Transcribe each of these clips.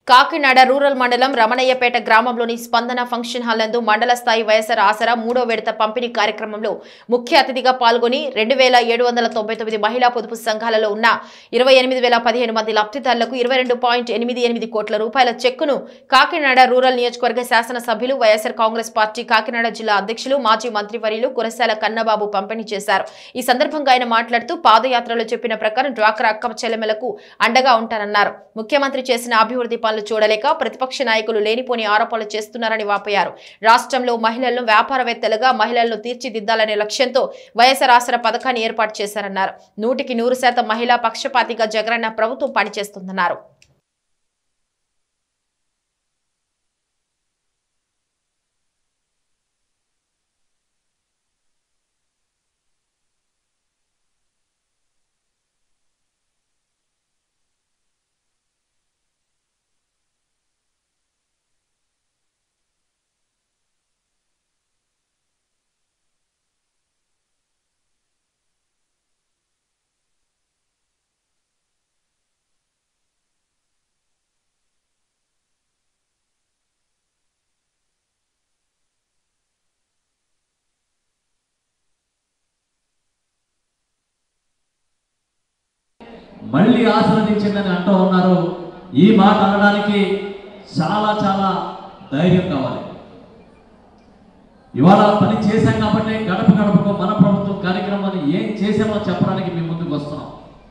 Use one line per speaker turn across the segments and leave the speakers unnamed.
Kakinada rural మండలం రమణయ్యపేట గ్రామంలోని స్పందన ఫంక్షన్ హాల్ నందు మండల స్థాయి వైఎస్ఆర్ ఆసరా మూడో విడత పంపిణీ కార్యక్రమంలో ముఖ్య అతిథిగా పాల్గొని రెండు వేల ఏడు వందల తొంభై తొమ్మిది మహిళా పొదుపు సంఘాలలో ఉన్న ఇరవై ఎనిమిది వేల పదిహేను మంది లబ్ధిదారులకు ఇరవై రెండు పాయింట్ ఎనిమిది ఎనిమిది కోట్ల రూపాయల చెక్కును కాకినాడ రూరల్ నియోజకవర్గ శాసనసభ్యులు వైఎస్ఆర్ కాంగ్రెస్ పార్టీ కాకినాడ జిల్లా అధ్యక్షులు మాజీ మంత్రివర్యులు కురసాల కన్నబాబు పంపిణీ చేశారు ఈ సందర్భంగా ఆయన మాట్లాడుతూ పాదయాత్రలో చెప్పిన ప్రకారం డ్వాక్రా అక్క చెల్లెమలకు అండగా ఉంటారన్నారు ముఖ్యమంత్రి చేసిన అభివృద్ధి పనులు చూడలేక ప్రతిపక్ష నాయకులు లేనిపోని ఆరోపణలు చేస్తున్నారని వాపోయారు రాష్ట్రంలో మహిళలను వ్యాపారవేత్తలుగా మహిళలను తీర్చిదిద్దాలనే లక్ష్యంతో వైఎస్ఆర్ ఆసరా పథకాన్ని ఏర్పాటు చేశారన్నారు నూటికి నూరు శాతం మహిళా పక్షపాతిగా జగనన్న ప్రభుత్వం పనిచేస్తుందన్నారు
మళ్ళీ ఆశీర్వదించిందని అంటూ ఉన్నారు ఈ మాట అనడానికి చాలా చాలా ధైర్యం కావాలి ఇవాళ పని చేశాం కాబట్టి గడప గడపకు మన ప్రభుత్వం కార్యక్రమాన్ని ఏం చేశామో చెప్పడానికి మీ ముందుకు వస్తున్నాం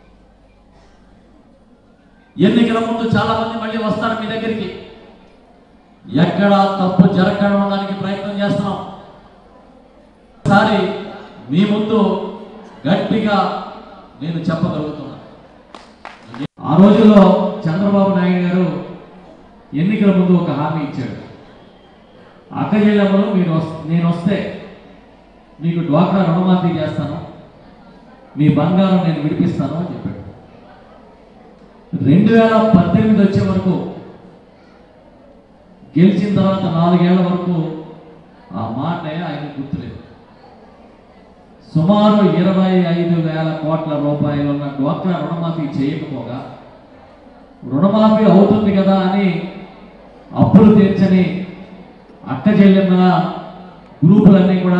ఎన్నికల ముందు చాలా మంది మళ్ళీ వస్తారు మీ దగ్గరికి ఎక్కడ తప్పు జరగడానికి ప్రయత్నం చేస్తున్నాం ఒకసారి మీ ముందు గట్టిగా నేను చెప్పగలుగుతున్నాను ఆ రోజుల్లో చంద్రబాబు నాయుడు గారు ఎన్నికల ముందు ఒక హామీ ఇచ్చాడు అక్క చెల్లెమ్మలు మీరు వస్- నేను వస్తే మీకు డ్వాక్రా రుణమాఫీ చేస్తాను మీ బంగారం నేను విడిపిస్తాను అని చెప్పాడు రెండు వేల పద్దెనిమిది వచ్చే వరకు గెలిచిన తర్వాత నాలుగేళ్ల వరకు ఆ మాట ఆయన గుర్తులేదు సుమారు ఇరవై ఐదు వేల కోట్ల రూపాయలు ఉన్న డ్వాక్రా రుణమాఫీ చేయకపోగా రుణమాఫీ అవుతుంది కదా అని అప్పులు తీర్చని అక్క చెల్లెమ్మల గ్రూపులన్నీ కూడా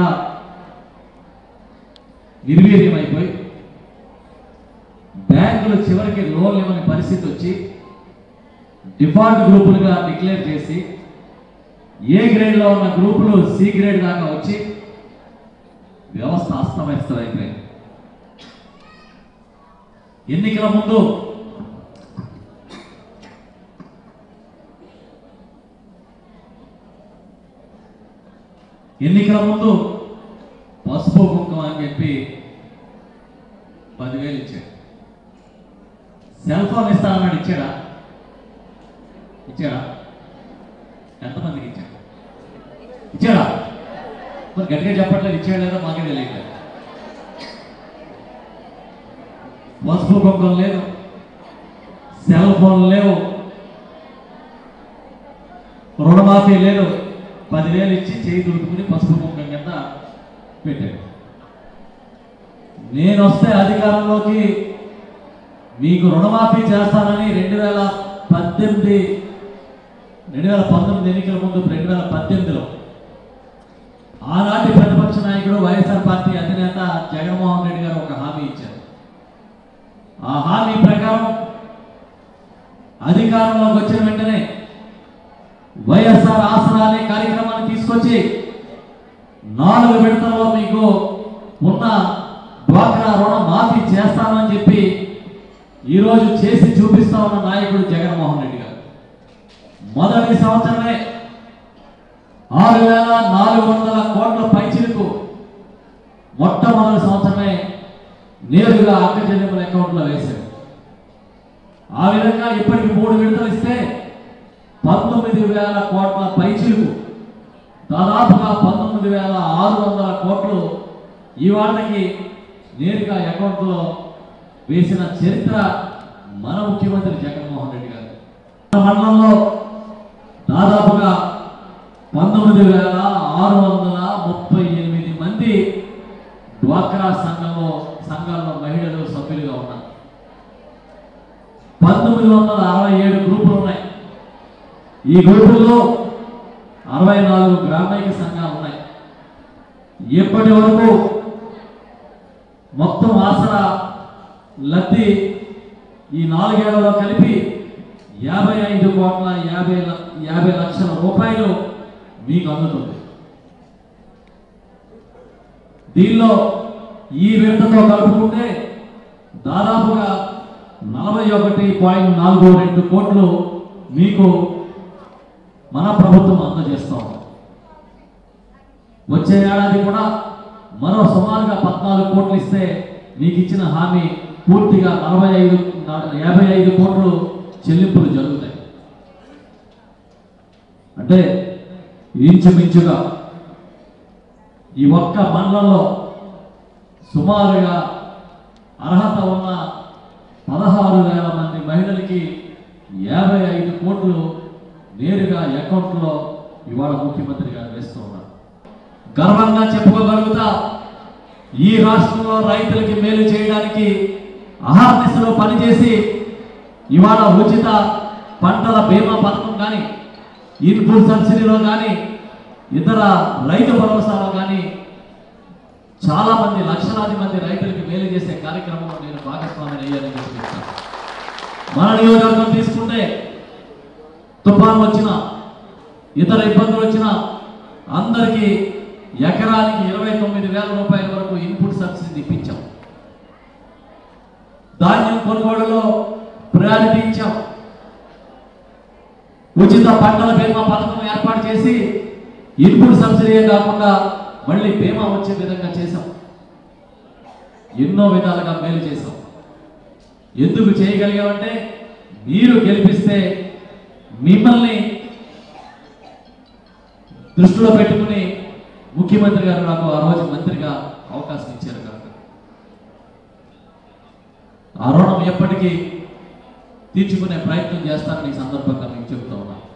నిర్వీర్యమైపోయి బ్యాంకులు చివరికి లోన్లు ఇవ్వని పరిస్థితి వచ్చి డిఫాల్ట్ గ్రూపులుగా డిక్లేర్ చేసి ఏ గ్రేడ్లో ఉన్న గ్రూపులు సి గ్రేడ్ దాకా వచ్చి వ్యవస్థ అస్తవ్యస్తమైపోయింది ఎన్నికల ముందు ఎన్నికల ముందు పసుపు కుంకుమ అని చెప్పి పదివేలు ఇచ్చాడు సెల్ ఫోన్ ఇస్తానన్నాడు ఇచ్చాడా ఇచ్చాడా ఎంతమందికి ఇచ్చాడు ఇచ్చాడా మరి గట్టిగా చెప్పట్లేదు ఇచ్చాడు లేదో మాకే తెలియట్లేదు పసుపు కుంకుమ లేదు సెల్ ఫోన్ లేవు రుణమాఫీ లేదు పదివేలు ఇచ్చి చేయి దుడుకుని పసుపు కుంకుమ కింద పెట్టాడు నేను వస్తే అధికారంలోకి మీకు రుణమాఫీ చేస్తానని రెండు వేల పద్దెనిమిది రెండు వేల పంతొమ్మిది ఎన్నికల ముందు రెండు వేల పద్దెనిమిదిలో ఆనాటి ప్రతిపక్ష నాయకుడు వైఎస్ఆర్ పార్టీ అధినేత జగన్మోహన్ రెడ్డి గారు ఒక హామీ ఇచ్చారు ఆ హామీ ప్రకారం అధికారంలోకి వచ్చిన వెంటనే వైఎస్ఆర్ ఆసరా అనే కార్యక్రమాన్ని తీసుకొచ్చి నాలుగు విడతల్లో మీకు ఉన్న డ్వాక్రా రుణ మాఫీ చేస్తామని చెప్పి ఈరోజు చేసి చూపిస్తా ఉన్న నాయకుడు జగన్మోహన్ రెడ్డి గారు మొదటి సంవత్సరమే ఆరు వేల నాలుగు వందల కోట్ల పైచిలకు మొట్టమొదటి సంవత్సరమే నేరుగా అక్క చెల్లెమ్మల అకౌంట్లో వేశారు ఆ విధంగా ఇప్పటికి మూడు విడతలు ఇస్తే పంతొమ్మిది వేల కోట్ల పైచిలకు దాదాపుగా పంతొమ్మిది వేల ఆరు వందల కోట్లు ఈ వాళ్ళకి నేరుగా అకౌంట్లో వేసిన చరిత్ర మన ముఖ్యమంత్రి జగన్మోహన్ రెడ్డి గారు మన మండలంలో దాదాపుగా పంతొమ్మిది వేల ఆరు వందల ముప్పై ఎనిమిది మంది డ్వాక్రా సంఘంలో సంఘాల్లో మహిళలు సభ్యులుగా ఉన్నారు పంతొమ్మిది వందల అరవై ఏడు గ్రూపులు ఉన్నాయి ఈ గ్రూపుల్లో అరవై నాలుగు గ్రామైక సంఘాలు ఉన్నాయి ఇప్పటి వరకు మొత్తం ఆసరా లబ్ధి ఈ నాలుగేళ్లలో కలిపి యాభై ఐదు కోట్ల యాభై ల- యాభై లక్షల రూపాయలు మీకు అందుతుంది దీనిలో ఈ విడతతో కలుపుకుంటే దాదాపుగా నలభై ఒకటి పాయింట్ నాలుగు రెండు కోట్లు మీకు మన ప్రభుత్వం అందజేస్తాం వచ్చే ఏడాది కూడా మరో సుమారుగా పద్నాలుగు కోట్లు ఇస్తే మీకు ఇచ్చిన హామీ పూర్తిగా నలభై ఐదు యాభై ఐదు కోట్లు చెల్లింపులు జరుగుతాయి అంటే ఇంచుమించుగా ఈ ఒక్క మండలంలో సుమారుగా అర్హత ఉన్న పదహారు వేల మంది మహిళలకి యాభై ఐదు కోట్లు నేరుగా అకౌంట్లో ఇవాళ ముఖ్యమంత్రి గారు వేస్తూ ఉన్నారు గర్వంగా చెప్పుకోగలుగుతా ఈ రాష్ట్రంలో రైతులకి మేలు చేయడానికి అహర్నిశలో పనిచేసి ఇవాళ ఉచిత పంటల బీమా పథకం కానీ ఇన్పుట్ సబ్సిడీలో కానీ ఇతర రైతు భరోసాలో కానీ చాలా మంది లక్షలాది మంది రైతులకి మేలు చేసే కార్యక్రమంలో నేను భాగస్వామిని అయ్యానని చెప్పి చెప్తాను. మన నియోజకవర్గం తీసుకుంటే తుఫాన్ వచ్చిన ఇతర ఇబ్బందులు వచ్చిన అందరికీ ఎకరానికి ఇరవై తొమ్మిది వేల రూపాయల వరకు ఇన్పుట్ సబ్సిడీ ఇప్పించాం ధాన్యం కొనుగోలులో ప్రయారిటీ ఇచ్చాం ఉచిత పంటల బీమా పథకం ఏర్పాటు చేసి ఇన్పుట్ సబ్సిడీ కాకుండా మళ్ళీ బీమా వచ్చే విధంగా చేశాం ఎన్నో విధాలుగా మేలు చేశాం ఎందుకు చేయగలిగామంటే మీరు గెలిపిస్తే మిమ్మల్ని దృష్టిలో పెట్టుకుని ముఖ్యమంత్రి గారు నాకు ఆ రోజు మంత్రిగా అవకాశం ఇచ్చారు కనుక ఆ రుణం ఎప్పటికీ తీర్చుకునే ప్రయత్నం చేస్తానని ఈ సందర్భంగా మీకు చెబుతా ఉన్నాను